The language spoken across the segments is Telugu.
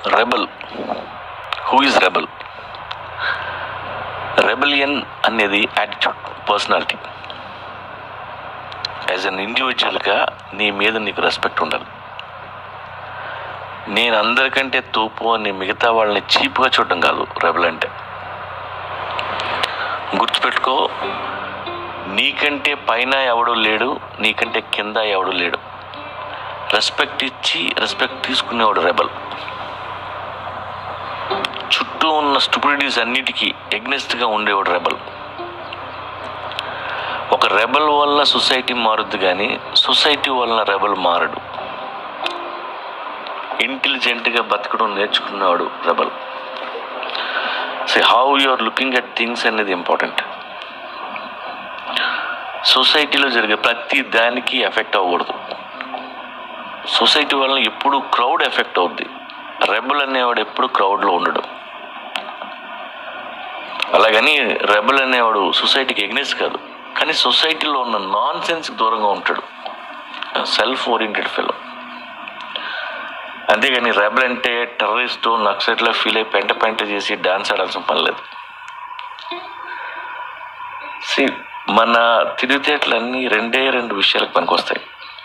rebel who is rebel rebellion అనేది యాటిట్యూడ్ పర్సనాలిటీ యాజ్ అన్ ఇండివిజువల్గా నీ మీద నీకు రెస్పెక్ట్ ఉండాలి నేను అందరికంటే తోపు అని మిగతా వాళ్ళని చీప్గా చూడడం కాదు రెబల్ అంటే గుర్తుపెట్టుకో నీకంటే పైన ఎవడు లేడు నీకంటే కింద ఎవడు లేడు రెస్పెక్ట్ ఇచ్చి రెస్పెక్ట్ తీసుకునేవాడు రెబల్ చుట్టూ ఉన్న స్టూపిడిటీస్ అన్నిటికీ ఎగ్నెస్ట్గా ఉండేవాడు రెబల్ ఒక రెబల్ వల్ల సొసైటీ మారుద్ది కానీ సొసైటీ వలన రెబల్ మారడు ఇంటెలిజెంట్గా బతకడం నేర్చుకున్నవాడు rebel so how you are looking at things అనేది ఇంపార్టెంట్ సొసైటీలో జరిగే ప్రతి దానికి ఎఫెక్ట్ అవ్వకూడదు సొసైటీ వలన ఎప్పుడు క్రౌడ్ ఎఫెక్ట్ అవుద్ది రెబల్ అనేవాడు ఎప్పుడు క్రౌడ్లో ఉండడు అలాగని రెబల్ అనేవాడు సొసైటీకి ఎగ్నెస్ట్ కాదు కానీ సొసైటీలో ఉన్న నాన్ సెన్స్కి దూరంగా ఉంటాడు సెల్ఫ్ ఓరియంటెడ్ ఫెలో అంతేగాని రెబల్ అంటే టెర్రరిస్టు నక్సైట్లో ఫీల్ అయి పెంట పెంట చేసి డాన్స్ ఆడాల్సిన పని లేదు సి మన తిరిగితేటలన్నీ రెండే రెండు విషయాలకు పనికొస్తాయి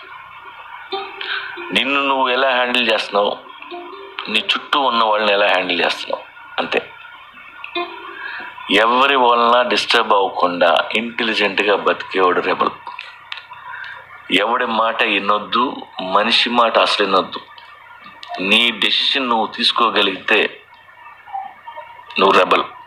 నిన్ను నువ్వు ఎలా హ్యాండిల్ చేస్తున్నావు నీ చుట్టూ ఉన్న వాళ్ళని ఎలా హ్యాండిల్ చేస్తున్నావు అంతే ఎవరి వలన డిస్టర్బ్ అవ్వకుండా ఇంటెలిజెంట్గా బతికేవాడు రెబల్ ఎవడి మాట వినొద్దు మనిషి మాట అసలు వినొద్దు నీ డెసిషన్ నువ్వు తీసుకోగలిగితే నువ్వు రెబల్